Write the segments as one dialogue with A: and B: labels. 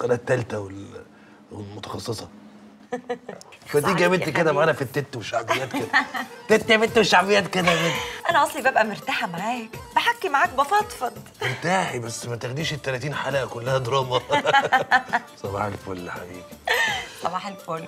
A: القناه الثالثه وال... والمتخصصه فتيجي يا بنتي كده معانا في التت والشعبيات كده تت يا بنت والشعبيات كده يا بنت
B: انا اصلي ببقى مرتاحه معاك بحكي معاك بفضفض
A: ارتاحي بس ما تاخديش ال 30 حلقه كلها دراما صباح الفل يا حبيبي
B: صباح الفل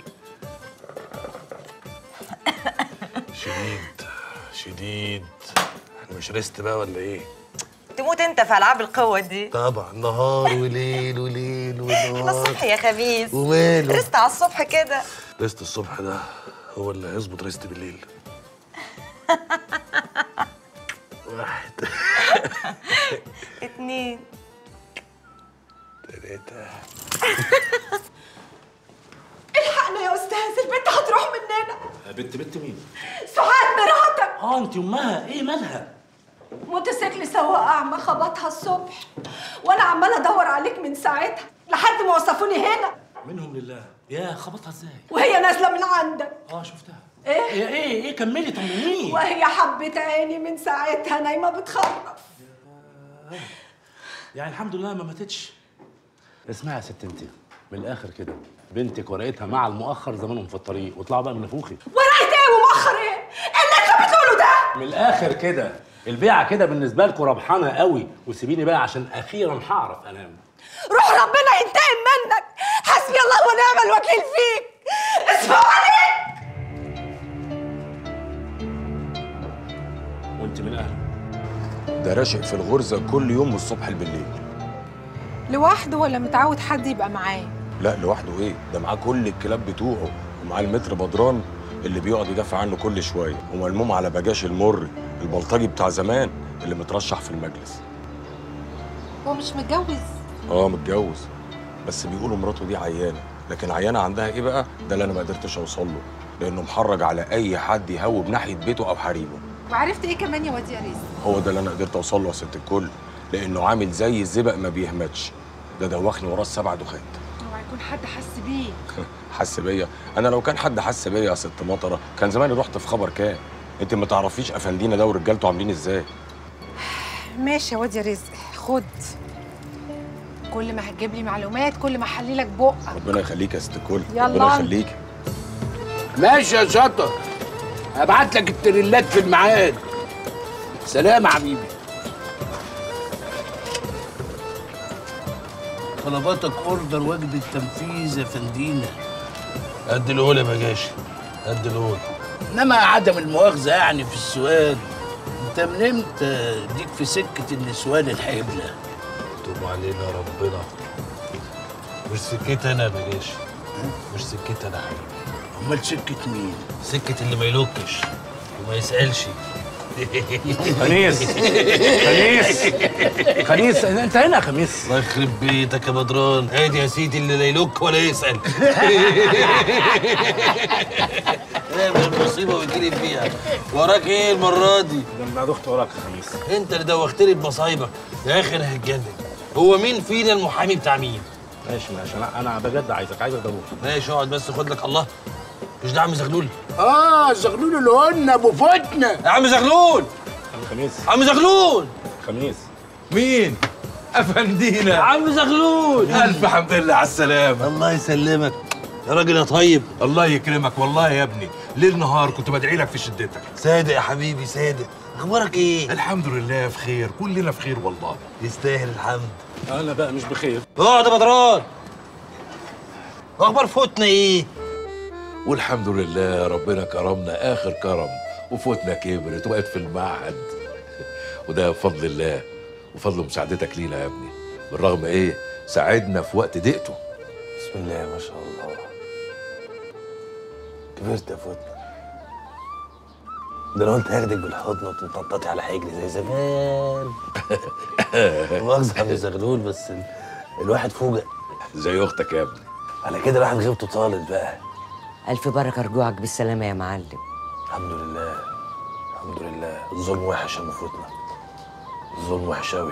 A: شديد شديد احنا مش ريست بقى ولا ايه؟
B: تموت انت في العاب القوه دي
A: طبعا نهار وليل وليل
B: احنا
A: ونهار
B: الصبح يا خبيث
A: وماله
B: رست على الصبح كده
A: ريست الصبح ده هو اللي هيظبط ريست بالليل واحد
B: اتنين
A: تلاتة
C: الحقنا يا استاذ البنت هتروح مننا
D: بنت بنت مين؟
C: سعاد مراتك
D: اه انت امها ايه مالها؟
C: موتوسيكل سواق اعمى خبطها الصبح وانا عماله ادور عليك من ساعتها لحد ما وصفوني هنا
D: منهم لله يا خبطها ازاي؟
C: وهي نازله من عندك
D: اه شفتها
C: ايه
D: ايه ايه ايه كملي طمنيني
C: وهي حبت عيني من ساعتها نايمه بتخرف
D: يعني الحمد لله ما ماتتش اسمعي يا ست انت من الاخر كده بنتك ورقتها مع المؤخر زمانهم في الطريق واطلعوا بقى من نفوخي
C: ورقت ايه ومؤخر ايه اللي انت بتقوله ده
D: من الاخر كده البيعه كده بالنسبه لكم ربحانه قوي وسيبيني بقى عشان اخيرا هعرف انام
C: روح ربنا ينتقم منك حسبي الله ونعم الوكيل فيك اسمعوني
D: وانت من اهله
E: ده راشق في الغرزة كل يوم من الصبح بالليل
F: لوحده ولا متعود حد يبقى معاه
E: لا لوحده ايه ده معاه كل الكلاب بتوعه ومعاه المتر بدران اللي بيقعد يدافع عنه كل شوية وملموم على بجاش المر البلطجي بتاع زمان اللي مترشح في المجلس
F: هو مش متجوز
E: اه متجوز بس بيقولوا مراته دي عيانة لكن عيانة عندها ايه بقى ده اللي انا ما قدرتش اوصل له لانه محرج على اي حد يهوب ناحية بيته او حريمه
F: وعرفت ايه كمان يا واد يا رزق
E: هو ده اللي انا قدرت اوصل له يا ست الكل لانه عامل زي الزبق ما بيهمتش ده دوخني وراه السبع دخات
F: اوعى يكون حد حس بيه
E: حس بيا انا لو كان حد حس بيا يا ست مطره كان زماني رحت في خبر كام انت ما تعرفيش افندينا ده ورجالته عاملين ازاي
F: ماشي يا واد يا رزق خد كل ما هتجيب لي معلومات كل ما احللك بقك
E: ربنا يخليك يا ست الكل
F: يلا.
E: ربنا يخليك
G: ماشي يا شطر هبعت لك التريلات في الميعاد سلام يا حبيبي
A: طلباتك اوردر وجبه تنفيذ يا فندينا قد الأولى يا بجاشي قد الأولى
G: انما عدم المؤاخذه يعني في السؤال انت من امتى ديك في سكه النسوان الحبله
A: توب علينا ربنا مش سكتي انا يا بجاشي مش سكتي انا حبيبي
G: امال سكه مين
A: سكة اللي ما يلوكش وما يسألش
D: خميس خميس خميس انت هنا يا خميس
A: الله يخرب بيتك يا بدران ادي يا سيدي اللي لا يلوك ولا يسأل اعمل المصيبة ويجيلي فيها وراك ايه المرة دي؟
D: لما دخت وراك يا خميس
A: انت اللي دوختني بمصايبك يا اخي انا هتجنن هو مين فينا المحامي بتاع مين؟
D: ماشي ماشي انا انا بجد عايزك عايزك ضروري
A: ماشي اقعد بس خد لك الله مش ده عم زغلول؟
G: اه زغلول اللي قلنا ابو فتنه
A: يا عم زغلول
D: عم خميس
A: عم زغلول
D: خميس
H: مين؟ افندينا
A: عم زغلول
H: الف حمد لله على السلامه
A: الله يسلمك يا راجل يا طيب
H: الله يكرمك والله يا ابني ليل نهار كنت بدعي لك في شدتك
A: صادق يا حبيبي صادق اخبارك ايه
H: الحمد لله في خير كلنا في خير والله
A: يستاهل الحمد
D: انا بقى مش بخير
A: اقعد يا بدران اخبار فوتنا ايه
I: والحمد لله ربنا كرمنا اخر كرم وفوتنا كبرت وبقت في المعهد وده بفضل الله وفضل مساعدتك لينا يا ابني بالرغم ايه ساعدنا في وقت ضيقته
A: بسم الله ما شاء الله كبرت يا فوتنا ده انا قلت هاخدك بالحضن وتنططي على حجري زي زمان مؤاخذة يا عم زغلول بس ال... الواحد فوجئ
I: زي اختك يا ابني
A: على كده الواحد غيبته طالت بقى
J: ألف بركة رجوعك بالسلامة يا معلم
A: الحمد لله الحمد لله الظلم وحش يا ام فوتنا الظلم وحش قوي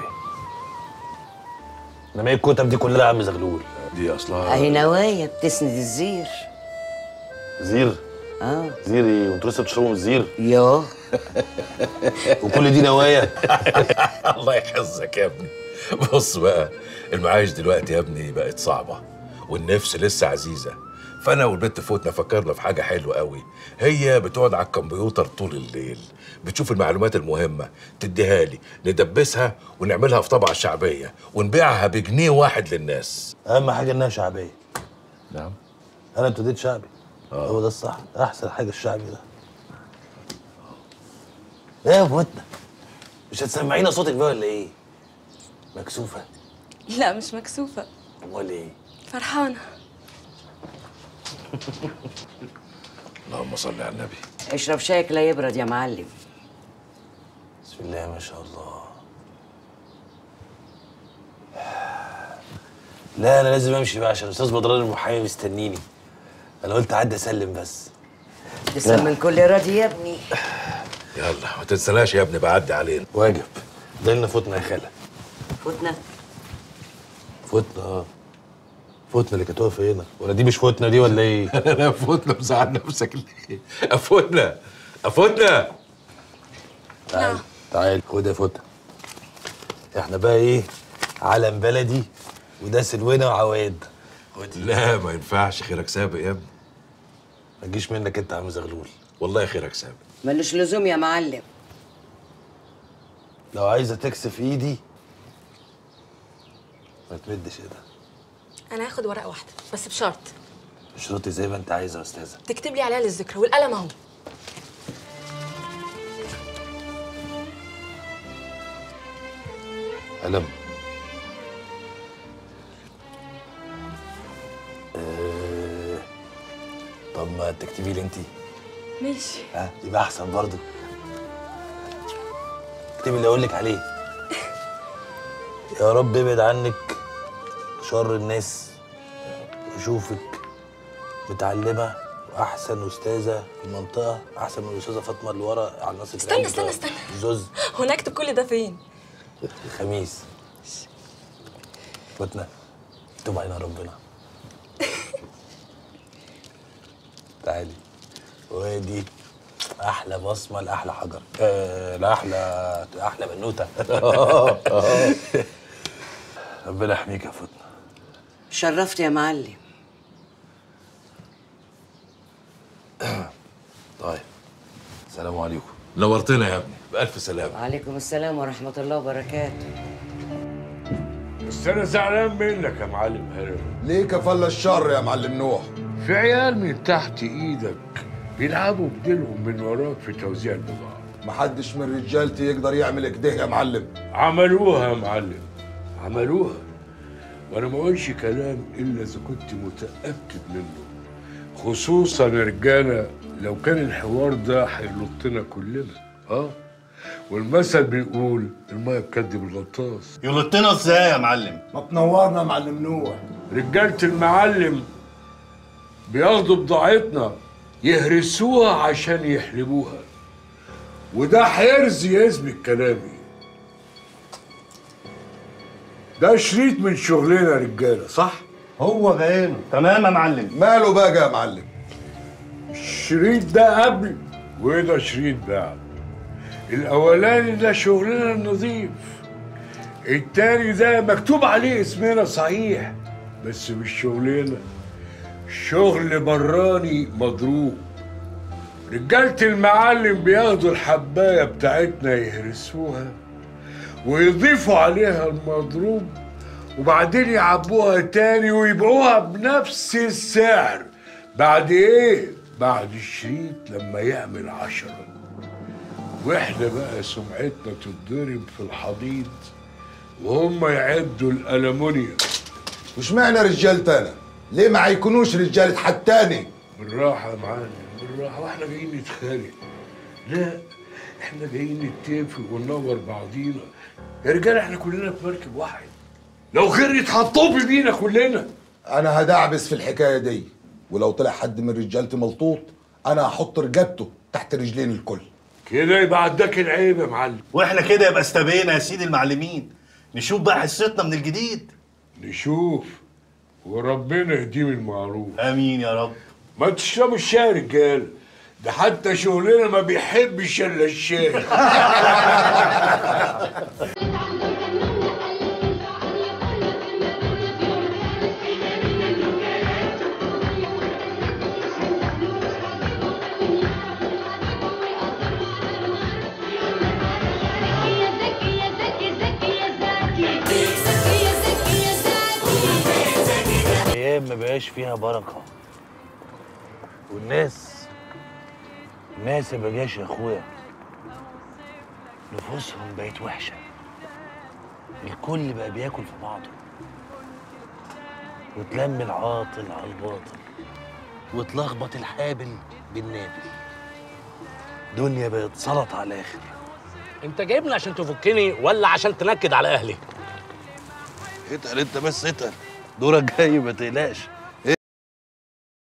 A: انما ايه الكتب دي كلها يا عم زغلول
I: دي اصلها
J: أهي نوايا بتسند الزير
A: زير
J: اه
A: زير ايه وانتوا لسه بتشربوا من الزير
J: يوه
A: وكل دي نوايا
I: الله يحفظك يا ابني بص بقى المعايش دلوقتي يا ابني بقت صعبة والنفس لسه عزيزه فانا والبنت فوتنا فكرنا في حاجه حلوه قوي هي بتقعد على الكمبيوتر طول الليل بتشوف المعلومات المهمه تديها لي ندبسها ونعملها في طبعه شعبيه ونبيعها بجنيه واحد للناس
A: اهم حاجه انها شعبيه
I: نعم
A: انا ابتديت شعبي هو ده الصح احسن حاجه الشعبي ده ايه يا بوتنا مش هتسمعينا صوتك بقى ولا ايه مكسوفه
K: لا مش مكسوفة
A: امال ايه
K: فرحانة
I: اللهم صل على النبي
J: اشرب شايك لا يبرد يا معلم
A: بسم الله ما شاء الله لا انا لازم امشي بقى عشان الاستاذ بدران المحامي مستنيني انا قلت اعدي اسلم بس
J: تسلم من كل راضي يا ابني
I: يلا ما تنسناش يا ابني بعدي علينا
A: واجب ده لنا فتنا يا خاله
J: فتنا
A: فتنا اه فتنا اللي كانت واقفه هنا ولا دي مش فتنا دي ولا ايه
I: انا افوتنا مزعل نفسك ليه افوتنا افوتنا
A: تعال تعال خد يا فتنا احنا بقى ايه علم بلدي وده سلونا وعواد
I: لا ما ينفعش خيرك سابق يا ابني
A: ما تجيش منك انت يا عم زغلول
I: والله خيرك سابق
J: ملوش لزوم يا معلم
A: لو عايزه تكسف ايدي ما تمدش ايدها
K: أنا هاخد ورقة واحدة بس بشرط
A: اشرطي زي ما انت عايزه يا استاذه
K: تكتب لي عليها للذكرى والقلم أهو
A: قلم آه، طب ما تكتبي لي انت
K: ماشي
A: ها يبقى احسن برضه اكتبي اللي اقول لك عليه يا رب ابعد عنك شر الناس واشوفك متعلمه واحسن استاذه في المنطقه احسن من الاستاذه فاطمه اللي ورا على الناصر
K: استنى استنى استنى
A: زوز
K: هو أنا أكتب كل ده فين؟
A: الخميس فتنا تب علينا ربنا تعالي وادي احلى بصمه لاحلى حجر آه لاحلى احلى بنوته ربنا يحميك يا فتنه
J: شرفت يا معلم
A: طيب السلام عليكم
I: نورتنا يا ابني بألف سلامة
J: وعليكم السلام ورحمة الله وبركاته
L: بس انا زعلان منك يا معلم هرم
M: ليه كفل الشر يا معلم نوح
L: في عيال من تحت ايدك بيلعبوا بديلهم من وراك في توزيع البضاعة
M: محدش من رجالتي يقدر يعمل كده يا معلم
L: عملوها يا معلم عملوها وانا ما اقولش كلام الا اذا كنت متاكد منه خصوصا يا رجاله لو كان الحوار ده هيلطنا كلنا اه والمثل بيقول الميه بكدب الغطاس
N: يلطنا ازاي يا معلم؟
M: ما تنورنا يا معلم نوح
L: رجاله المعلم بياخدوا بضاعتنا يهرسوها عشان يحلبوها وده حرز يثبت كلامي ده شريط من شغلنا يا رجاله صح؟
N: هو بعينه تمام يا معلم
M: ماله بقى يا معلم
L: الشريط ده قبل وده شريط بعد الاولاني ده شغلنا النظيف التاني ده مكتوب عليه اسمنا صحيح بس مش شغلنا شغل براني مضروب رجالة المعلم بياخدوا الحباية بتاعتنا يهرسوها ويضيفوا عليها المضروب وبعدين يعبوها تاني ويبيعوها بنفس السعر بعد ايه؟ بعد الشريط لما يعمل عشرة واحنا بقى سمعتنا تتضرب في الحضيض وهم يعدوا الألمونيوم
M: وش معنى رجالتنا ليه ما هيكونوش رجالة حد تاني
L: بالراحة يا معلم بالراحة واحنا جايين نتخانق لا احنا جايين نتفق وننور بعضينا يا رجال احنا كلنا في مركب واحد لو غير يتحطوا بينا كلنا
M: انا هدعبس في الحكاية دي ولو طلع حد من رجالتي ملطوط انا هحط رجالته تحت رجلين الكل
L: كده يبقى عداك العيب يا معلم
N: واحنا كده يبقى استبينا يا سيدي المعلمين نشوف بقى حصتنا من الجديد
L: نشوف وربنا يديم المعروف
N: امين يا رب
L: ما تشربوا الشاي يا رجال ده حتى شغلنا ما بيحبش الا الشاي
A: ايام ما بقاش فيها بركه والناس الناس ما بقاش يا اخويا نفوسهم بقت وحشه الكل بقى بياكل في بعضه وتلم العاطل على الباطل وتلخبط الحابل بالنابل دنيا بقت سلط على الاخر
D: انت جايبني عشان تفكني ولا عشان تنكد على اهلي
A: اتقل انت بس اتقل دورك جاي ما تقلقش